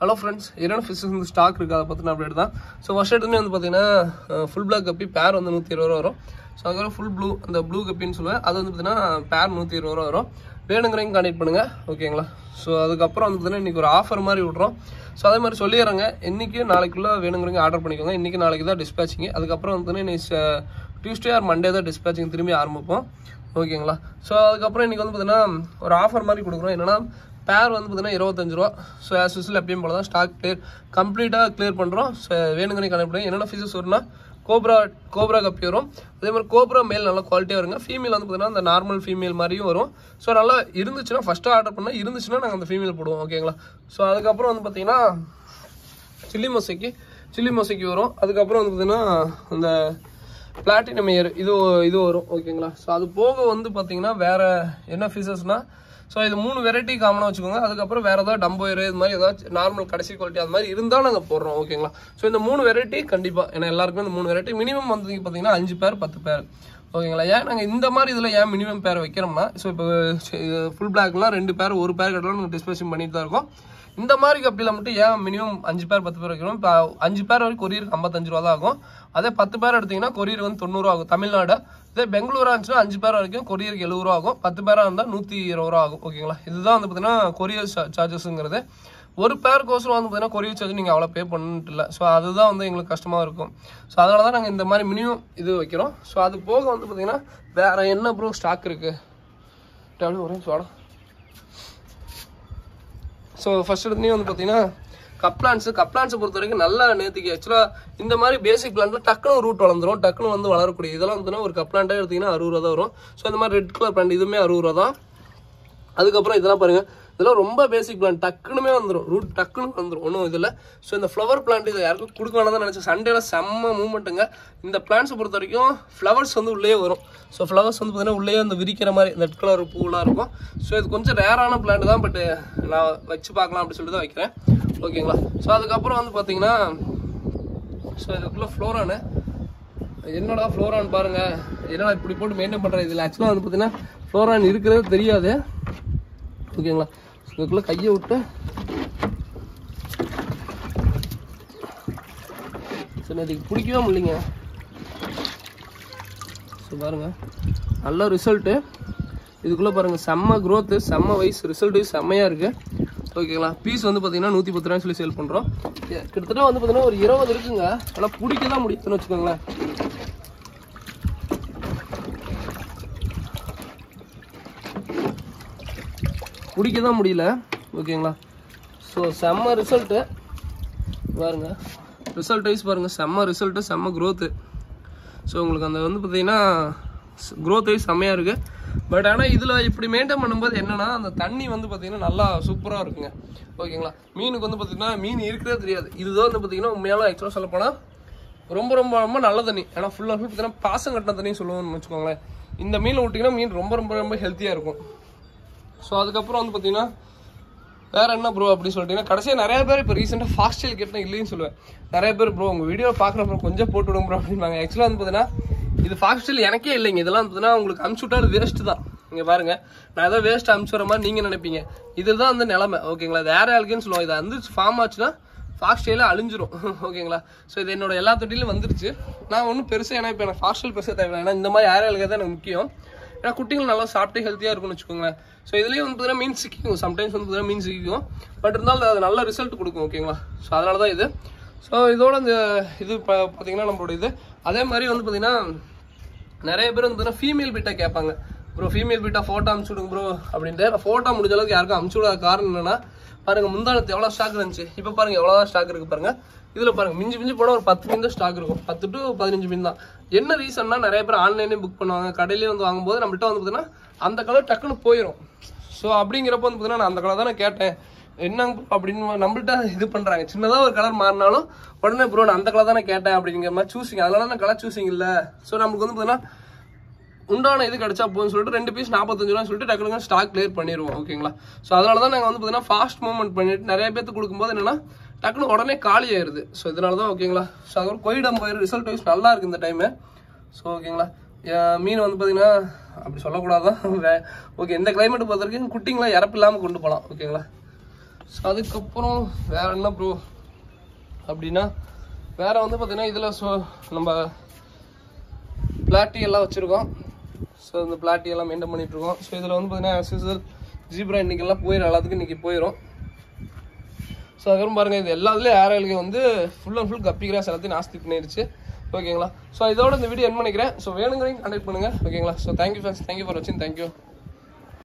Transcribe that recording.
hello friends என்னென்ன fishes வந்து stock இருக்குது அதை பற்றின அப்டேட் தான் ஸோ ஃபர்ஸ்ட் எடுத்துனே வந்து பார்த்தீங்கன்னா ஃபுல் பிளாக் கப்பி பேர் வந்து நூற்றி இருபது ரூபா வரும் ஸோ அதுக்கப்புறம் ஃபுல் ப்ளூ அந்த ப்ளூ கப்பின்னு சொல்லுவேன் அது வந்து பார்த்தீங்கன்னா பேர் நூற்றி இருபது ரூபா வரும் வேணுங்கிறவங்க கான்டெக்ட் பண்ணுங்கள் ஓகேங்களா ஸோ அதுக்கப்புறம் வந்து பார்த்தீங்கன்னா இன்றைக்கி ஒரு ஆஃபர் மாதிரி விட்றோம் ஸோ அதே மாதிரி சொல்லிடுறேங்க இன்றைக்கி நாளைக்குள்ளே வேணுங்கிறவங்க ஆர்டர் பண்ணிக்கோங்க இன்றைக்கி நாளைக்கு தான் டிஸ்பேச்சிங்க அதுக்கப்புறம் வந்து பார்த்தீங்கன்னா டியூஸ்டே ஆர் மண்டே தான் டிஸ்பேச்சிங் திரும்பி ஆரம்பிப்போம் ஓகேங்களா ஸோ அதுக்கப்புறம் இன்றைக்கி வந்து பார்த்தீங்கன்னா ஒரு ஆஃபர் மாதிரி கொடுக்குறோம் என்னன்னா பேர் வந்து பார்த்தீங்கன்னா இருபத்தஞ்சு ரூபா ஸோ ஆஸ் யூஸ்வல் எப்பயும் போல தான் ஸ்டாக் கிளியர் கம்ப்ளீட்டாக கிளியர் பண்ணுறோம் ஸோ வேணுங்கன்னு கனெக்ட் பண்ணி என்னென்ன ஃபீஸஸ் வரும்னா கோப்ரா கோப்ரா கப்பி வரும் அதே மாதிரி கோப்ரா மேல் நல்லா குவாலிட்டியாக வருங்க ஃபீமேல் வந்து பார்த்தீங்கன்னா அந்த நார்மல் ஃபீமேல் மாதிரியும் வரும் ஸோ நல்லா இருந்துச்சுன்னா ஃபஸ்ட்டு ஆர்டர் பண்ணால் இருந்துச்சுன்னா நாங்கள் அந்த ஃபீமேல் போடுவோம் ஓகேங்களா ஸோ அதுக்கப்புறம் வந்து பார்த்தீங்கன்னா சில்லி மொசைக்கு சில்லி மொசைக்கு வரும் அதுக்கப்புறம் வந்து பார்த்தீங்கன்னா அந்த பிளாட்டினம் இயர் இது இது வரும் ஓகேங்களா ஸோ அது போக வந்து பார்த்தீங்கன்னா வேற என்ன ஃபீச்சர்ஸ்னா ஸோ இது மூணு வெரைட்டி காமனாக வச்சுக்கோங்க அதுக்கப்புறம் வேற ஏதாவது டம்போயர் இது மாதிரி ஏதாச்சும் நார்மல் கடைசி குவாலிட்டி அது மாதிரி இருந்தால் நாங்கள் போடுறோம் ஓகேங்களா ஸோ இந்த மூணு வெரைட்டி கண்டிப்பாக ஏன்னா எல்லாருக்குமே இந்த மூணு வெரைட்டி மினிமம் வந்து பார்த்தீங்கன்னா அஞ்சு பேர் பத்து பேர் ஓகேங்களா ஏன் நாங்கள் இந்த மாதிரி இதில் ஏன் மினிமம் பேர் வைக்கிறோம்னா ஸோ இப்போ ஃபுல் பிளாக்லாம் ரெண்டு பேர் ஒரு பேர் கட்டலாம் நாங்கள் டிஸ்பேஷன் பண்ணிட்டு தான் இருக்கோம் இந்த மாதிரி கப்பியில் மட்டும் ஏன் மினிமம் அஞ்சு பேர் பத்து பேர் வைக்கணும் இப்போ அஞ்சு பேர் வரைக்கும் கொரியருக்கு ஐம்பத்தஞ்சு ரூபா தான் ஆகும் அதே பத்து பேர் எடுத்தீங்கன்னா கொரியர் வந்து தொண்ணூறு ஆகும் தமிழ்நாடு இதே பெங்களூரா இருந்துச்சுன்னா அஞ்சு பேர் வரைக்கும் கொரியருக்கு எழுபது ரூபா ஆகும் பத்து பேராக இருந்தால் நூற்றி இருபது ரூபா ஆகும் ஓகேங்களா இதுதான் வந்து பார்த்தீங்கன்னா கொரியர் சார்ஜஸ்ங்கிறது ஒரு பேருக்கோசரம் வந்து பார்த்தீங்கன்னா கொரியர் சார்ஜ் நீங்கள் அவ்வளோ பே பண்ணிட்டு இல்லை ஸோ அதுதான் வந்து எங்களுக்கு கஷ்டமாக இருக்கும் ஸோ அதனால தான் நாங்கள் இந்த மாதிரி மினிமம் இது வைக்கிறோம் ஸோ அது போக வந்து பார்த்தீங்கன்னா வேறு என்ன ப்ரோ ஸ்டாக் இருக்குது ஒரே சோடம் ஸோ ஃபர்ஸ்ட் எடுத்துனே வந்து பார்த்தீங்கன்னா கப்ளான்ஸ் கப்ளான்ஸை பொறுத்த வரைக்கும் நல்லா நேற்றுக்கு ஆக்சுவலாக இந்த மாதிரி பேசிக் பிளான்ட்ல டக்குனு ரூட் வளர்ந்துரும் டக்குனு வந்து வளரக்கூடிய இதெல்லாம் வந்து ஒரு கப்ளான்ட்டே எடுத்தீங்கன்னா அறுபது ரூபா தான் வரும் ஸோ இந்த மாதிரி ரெட் கலர் பிளான்ட் இதுவுமே அறுபது ரூபா தான் அதுக்கப்புறம் இதெல்லாம் பாருங்க இதெல்லாம் ரொம்ப பேசிக் பிளான் டக்குனுமே வந்துடும் ரூட் டக்குன்னு வந்துடும் ஒன்றும் இதில் ஸோ இந்த ஃப்ளவர் பிளான்ட் இதை யாருக்கும் கொடுக்க வேணாம் தான் நினச்சேன் சண்டேல செம்ம மூவ்மெண்ட்டுங்க இந்த பிளான்ஸை பொறுத்த வரைக்கும் ஃப்ளவர்ஸ் வந்து உள்ளே வரும் ஸோ ஃப்ளவர்ஸ் வந்து பார்த்தீங்கன்னா உள்ளே அந்த விரிக்கிற மாதிரி ரெட் கலர் பூலாம் இருக்கும் ஸோ இது கொஞ்சம் ரேரான பிளான்ட் தான் பட் நான் வச்சு பார்க்கலாம் அப்படின்னு சொல்லிட்டு தான் வைக்கிறேன் ஓகேங்களா ஸோ அதுக்கப்புறம் வந்து பார்த்தீங்கன்னா ஸோ இதுக்குள்ளே ஃப்ளோரானு என்னடா ஃப்ளோரான் பாருங்க என்னடா இப்படி போட்டு மெயின்டைன் பண்ணுறது இதில் ஆக்சுவலாக வந்து பார்த்தீங்கன்னா ஃப்ளோரான் இருக்கிறது தெரியாது ஓகேங்களா இதுக்குள்ளே கையை விட்டு சரி அதுக்கு பிடிக்கவே முடியலைங்க ஸோ பாருங்க நல்ல ரிசல்ட்டு இதுக்குள்ளே பாருங்க செம்ம growth செம்ம வயசு ரிசல்ட்டு செம்மையாக இருக்கு ஓகேங்களா பீஸ் வந்து பார்த்தீங்கன்னா நூற்றி பத்து ரூபான்னு சொல்லி சேல் பண்ணுறோம் கிட்டத்தட்ட வந்து பார்த்தீங்கன்னா ஒரு இருபது இருக்குங்க ஆனால் பிடிக்க தான் முடியுதுன்னு வச்சுக்கோங்களேன் பிடிக்க தான் முடியல ஓகேங்களா ஸோ செம்ம ரிசல்ட்டு பாருங்க ரிசல்ட் வைஸ் பாருங்க செம்ம ரிசல்ட்டு செம்ம growth ஸோ உங்களுக்கு அந்த வந்து பார்த்தீங்கன்னா growth வைஸ் செம்மையாக இருக்குது பட் ஆனால் இதில் இப்படி மெயின்டைன் பண்ணும்போது என்னன்னா அந்த தண்ணி வந்து பார்த்தீங்கன்னா நல்லா சூப்பராக இருக்குங்க ஓகேங்களா மீனுக்கு வந்து பார்த்தீங்கன்னா மீன் இருக்கிறதே தெரியாது இதுதான் வந்து பார்த்தீங்கன்னா உண்மையாலும் ஆக்சுவலாக சொல்லப்போனால் ரொம்ப ரொம்ப ரொம்ப நல்ல தண்ணி ஏன்னா ஃபுல்லாக ஃபுல் பார்த்தீங்கன்னா பாசம் கட்டின தண்ணி சொல்லுவோம்னு வச்சுக்கோங்களேன் இந்த மீன் விட்டிங்கன்னா மீன் ரொம்ப ரொம்ப ரொம்ப ஹெல்த்தியாக இருக்கும் ஸோ அதுக்கப்புறம் வந்து பார்த்தீங்கன்னா வேற என்ன ப்ரோ அப்படின்னு சொல்லிட்டீங்கன்னா கடைசியாக நிறைய பேர் இப்போ ரீசெண்டாக ஃபாஸ்டில் கேட்டேன் இல்லைன்னு சொல்லுவேன் நிறைய பேர் ப்ரோ உங்கள் வீடியோ பார்க்குற ப்ரோ கொஞ்சம் போட்டு விடுங்க ப்ரோ அப்படின்பாங்க ஆக்சுவலாக வந்து பார்த்தீங்கன்னா இது ஃபாஸ்டில் எனக்கே இல்லைங்க இதெல்லாம் வந்து பார்த்தீங்கன்னா உங்களுக்கு அமுச்சு விட்டா வேஸ்ட் தான் இங்கே பாருங்க நான் ஏதோ வேஸ்ட் அமுச்சு வர மாதிரி நீங்கள் நினைப்பீங்க இதுதான் வந்து நிலமை ஓகேங்களா இது ஏர் ஆல்கேன்னு சொல்லுவோம் இது வந்து ஃபார்ம் ஆச்சுன்னா ஃபாஸ்டேல அழிஞ்சிரும் ஓகேங்களா ஸோ இது என்னோட எல்லா தொட்டிலும் வந்துருச்சு நான் ஒன்றும் பெருசாக ஏன்னா இப்போ எனக்கு ஃபாஸ்டல் பெருசாக தேவையில்லை ஏன்னா இந்த மாதிரி ஏர் ஆல்கே தான் எனக்கு முக்கியம் ஏன்னா குட்டிகள் நல்லா சாப்பிட்டு ஹெல்த்தியாக இருக்கும்னு வச்சுக்கோங்களேன் ஸோ இதுலேயும் வந்து பார்த்தீங்கன்னா மீன் சிக்கிக்கும் சம்டைம்ஸ் வந்து பார்த்தீங்கன்னா மீன் சிக்கிக்கும் பட் இருந்தாலும் அது நல்ல ரிசல்ட் கொடுக்கும் ஓகேங்களா ஸோ அதனால தான் இது ஸோ இதோட இந்த இது பா பார்த்தீங்கன்னா நம்மளோட இது அதே மாதிரி வந்து பார்த்தீங்கன்னா நிறைய பேர் வந்து பார்த்தீங்கன்னா ஃபீமேல் பீட்டா கேட்பாங்க ப்ரோ ஃபீமேல் பீட்டா ஃபோட்டோ அமுச்சு விடுங்க ப்ரோ அப்படின்ட்டு ஃபோட்டோ முடிஞ்ச அளவுக்கு யாருக்கும் அமுச்சு விடாத காரணம் என்னன்னா பாருங்க முந்தானத்து எவ்வளோ ஸ்டாக் இருந்துச்சு இப்போ பாருங்க எவ்வளோ ஸ்டாக் இருக்கு பாருங்க இதில் பாருங்க மிஞ்சி மிஞ்சி போனால் ஒரு பத்து மீன் தான் ஸ்டாக் இருக்கும் பத்து டு பதினஞ்சு மீன் தான் என்ன ரீசன்னா நிறைய பேர் ஆன்லைனே புக் பண்ணுவாங்க கடையிலேயே வந்து வாங்கும்போது நம்மள்ட்ட வந்து பார்த்தீங்கன்னா அந்த கலர் டக்குன்னு போயிடும் ஸோ அப்படிங்கிறப்ப வந்து பார்த்தீங்கன்னா நான் அந்த கலர் தான் நான் கேட்டேன் என்னங்க bro அப்படின்னு நம்மள்ட்ட இது பண்ணுறாங்க சின்னதாக ஒரு கலர் மாறினாலும் உடனே ப்ரோ நான் அந்த கலர் தானே கேட்டேன் அப்படிங்கிற மாதிரி சூசிங் அதனால தான் கலர் சூசிங் இல்லை ஸோ நமக்கு வந்து பார்த்தீங்கன்னா உண்டான இது கிடைச்சா போதும்னு சொல்லிட்டு ரெண்டு பீஸ் நாற்பத்தஞ்சு ரூபா சொல்லிட்டு டக்குனு ஸ்டாக் கிளியர் பண்ணிடுவோம் ஓகேங்களா ஸோ அதனால தான் நாங்கள் வந்து பார்த்தீங்கன்னா ஃபாஸ்ட் மூவ்மெண்ட் பண்ணிட்டு நிறைய பேர்த்து கொடுக்கும்போது என்னன்னா டக்குனு உடனே காலி ஆயிருது ஸோ இதனால தான் ஓகேங்களா ஸோ அதுக்கப்புறம் கொயிடம் போயிரு ரிசல்ட் வைஸ் நல்லா இருக்கு இந்த டைமு ஸோ ஓகேங்களா அஹ் மீன் வந்து பார்த்தீங்கன்னா அப்படி சொல்லக்கூடாதான் ஓகே இந்த கிளைமேட் பொறுத்த வரைக்கும் குட்டிங்களா இறப்பு இல்லாமல் கொண்டு போகலாம் ஓகேங்களா ஸோ அதுக்கப்புறம் வேற என்ன ப்ரோ அப்படின்னா வேற வந்து பார்த்தீங்கன்னா இதில் ஸோ நம்ம பிளாட்டி எல்லாம் வச்சுருக்கோம் ஸோ இந்த பிளாட்டி எல்லாம் மெயின்டைன் பண்ணிட்டு இருக்கோம் ஸோ இதில் வந்து பார்த்தீங்கன்னா ஆஸ்யூசல் ஜீப்ரா இன்னைக்கெல்லாம் போயிடும் எல்லாத்துக்கும் இன்னைக்கு போயிடும் ஸோ அதுக்கப்புறம் பாருங்கள் இது எல்லாத்துலேயும் ஏரலுக்கு வந்து full and full guppy cross எல்லாத்தையும் நாஸ்தி பண்ணிடுச்சு ஓகேங்களா ஸோ இதோட இந்த வீடியோ என் பண்ணிக்கிறேன் ஸோ வேணுங்கிறீங்க கண்டக்ட் பண்ணுங்கள் ஓகேங்களா so thank you friends thank you for வாட்சிங் தேங்க்யூ